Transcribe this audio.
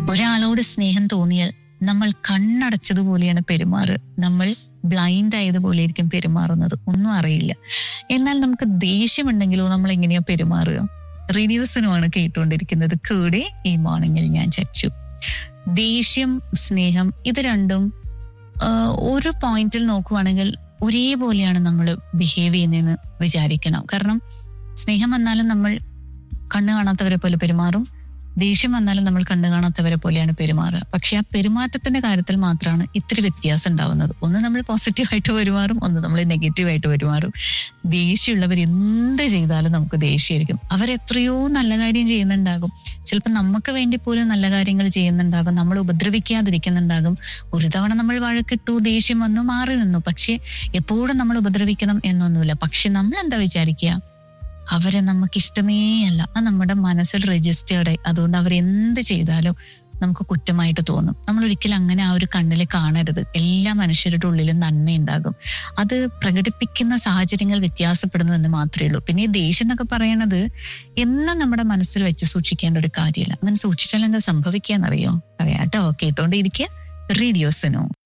ഒരാളോട് സ്നേഹം തോന്നിയാൽ നമ്മൾ കണ്ണടച്ചതുപോലെയാണ് പെരുമാറുക നമ്മൾ ബ്ലൈൻഡ് ആയതുപോലെ ആയിരിക്കും പെരുമാറുന്നത് ഒന്നും അറിയില്ല എന്നാൽ നമുക്ക് ദേഷ്യമുണ്ടെങ്കിലോ നമ്മൾ എങ്ങനെയാ പെരുമാറുക റേഡിയോസിനുമാണ് കേട്ടുകൊണ്ടിരിക്കുന്നത് കൂടെ ഈ മോർണിംഗിൽ ഞാൻ ചച്ചു ദേഷ്യം സ്നേഹം ഇത് രണ്ടും ആ, ഒരു പോയിന്റിൽ നോക്കുവാണെങ്കിൽ ഒരേപോലെയാണ് നമ്മൾ ബിഹേവ് ചെയ്യുന്നതെന്ന് വിചാരിക്കണം കാരണം സ്നേഹം വന്നാലും നമ്മൾ കണ്ണു കാണാത്തവരെ പോലെ പെരുമാറും ദേഷ്യം വന്നാലും നമ്മൾ കണ്ണു കാണാത്തവരെ പോലെയാണ് പെരുമാറുക പക്ഷെ ആ പെരുമാറ്റത്തിന്റെ കാര്യത്തിൽ മാത്രമാണ് ഇത്തിരി വ്യത്യാസം ഉണ്ടാവുന്നത് ഒന്ന് നമ്മൾ പോസിറ്റീവായിട്ട് പെരുമാറും ഒന്ന് നമ്മൾ നെഗറ്റീവായിട്ട് പെരുമാറും ദേഷ്യമുള്ളവർ എന്ത് ചെയ്താലും നമുക്ക് ദേഷ്യമായിരിക്കും അവരെത്രയോ നല്ല കാര്യം ചെയ്യുന്നുണ്ടാകും ചിലപ്പോൾ നമുക്ക് വേണ്ടി പോലും നല്ല കാര്യങ്ങൾ ചെയ്യുന്നുണ്ടാകും നമ്മൾ ഉപദ്രവിക്കാതിരിക്കുന്നുണ്ടാകും ഒരു തവണ നമ്മൾ വഴക്കിട്ടു ദേഷ്യം വന്നു മാറി നിന്നു പക്ഷെ എപ്പോഴും നമ്മൾ ഉപദ്രവിക്കണം എന്നൊന്നുമില്ല പക്ഷെ നമ്മൾ എന്താ വിചാരിക്കുക അവരെ നമുക്ക് ഇഷ്ടമേ അല്ല അത് നമ്മുടെ മനസ്സിൽ രജിസ്റ്റേർഡ് ആയി അതുകൊണ്ട് അവരെന്ത് ചെയ്താലും നമുക്ക് കുറ്റമായിട്ട് തോന്നും നമ്മൾ ഒരിക്കലും അങ്ങനെ ആ ഒരു കണ്ണിൽ കാണരുത് എല്ലാ മനുഷ്യരുടെ ഉള്ളിലും നന്മയുണ്ടാകും അത് പ്രകടിപ്പിക്കുന്ന സാഹചര്യങ്ങൾ വ്യത്യാസപ്പെടുന്നു എന്ന് മാത്രമേ ഉള്ളൂ പിന്നെ ഈ ദേഷ്യം എന്നൊക്കെ പറയണത് എന്നും നമ്മുടെ മനസ്സിൽ വെച്ച് സൂക്ഷിക്കേണ്ട ഒരു കാര്യമല്ല അങ്ങനെ സൂക്ഷിച്ചാൽ എന്താ സംഭവിക്കാന്നറിയോ പറയാട്ടോ കേട്ടോണ്ടിരിക്കുക റേഡിയോസിനോ